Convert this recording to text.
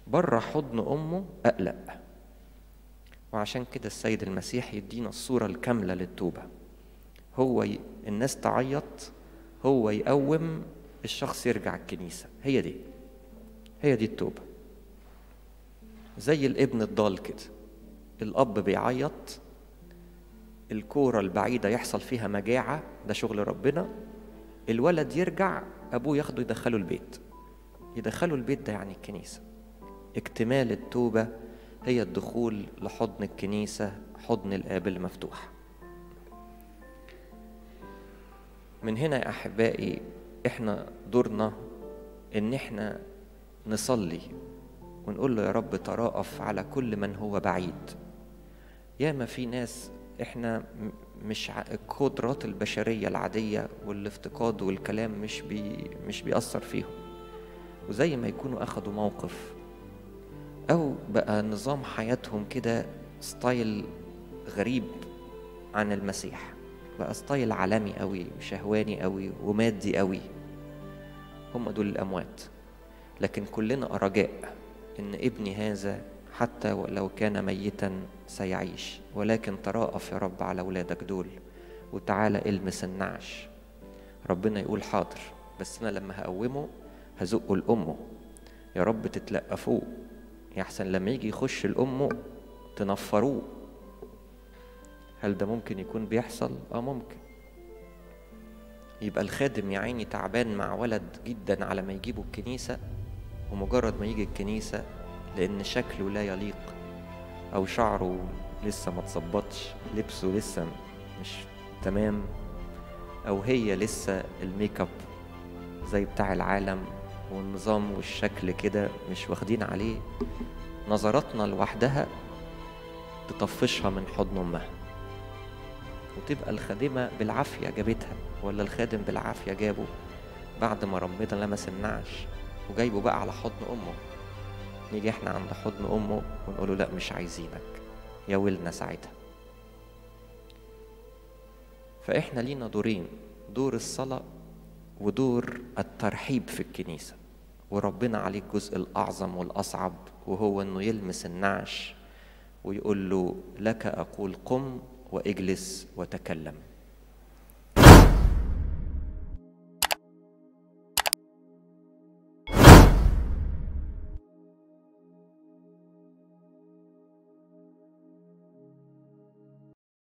بره حضن امه اقلق وعشان كده السيد المسيح يدينا الصوره الكامله للتوبه هو ي... الناس تعيط هو يقوم الشخص يرجع الكنيسه هي دي هي دي التوبه زي الابن الضال كده الاب بيعيط الكوره البعيده يحصل فيها مجاعه ده شغل ربنا الولد يرجع ابوه ياخده يدخله البيت يدخله البيت ده يعني الكنيسه اكتمال التوبه هي الدخول لحضن الكنيسه حضن الاب المفتوح من هنا يا احبائي احنا دورنا ان احنا نصلي ونقول له يا رب تراءف على كل من هو بعيد ياما في ناس احنا مش القدرات البشريه العاديه والافتقاد والكلام مش بي مش بيأثر فيهم وزي ما يكونوا اخدوا موقف او بقى نظام حياتهم كده ستايل غريب عن المسيح بقى ستايل عالمي قوي وشهواني قوي ومادي قوي هم دول الاموات لكن كلنا رجاء ان ابني هذا حتى ولو كان ميتا سيعيش ولكن تراءف يا رب على اولادك دول وتعالى المس النعش ربنا يقول حاضر بس انا لما هقومه هزقه لامه يا رب تتلقفوه يحسن لما يجي يخش لامه تنفروه هل ده ممكن يكون بيحصل اه ممكن يبقى الخادم يا عيني تعبان مع ولد جدا على ما يجيبه الكنيسه ومجرد ما يجي الكنيسه لأن شكله لا يليق أو شعره لسه ما اتظبطش لبسه لسه مش تمام أو هي لسه الميك اب زي بتاع العالم والنظام والشكل كده مش واخدين عليه نظراتنا لوحدها تطفشها من حضن أمها وتبقى الخادمة بالعافية جابتها ولا الخادم بالعافية جابه بعد ما ربنا لمس النعش وجايبه بقى على حضن أمه نيجي احنا عند حضن امه ونقول له لا مش عايزينك يا ولنا ساعتها فاحنا لينا دورين دور الصلاه ودور الترحيب في الكنيسه وربنا عليه الجزء الاعظم والاصعب وهو انه يلمس النعش ويقول له لك اقول قم واجلس وتكلم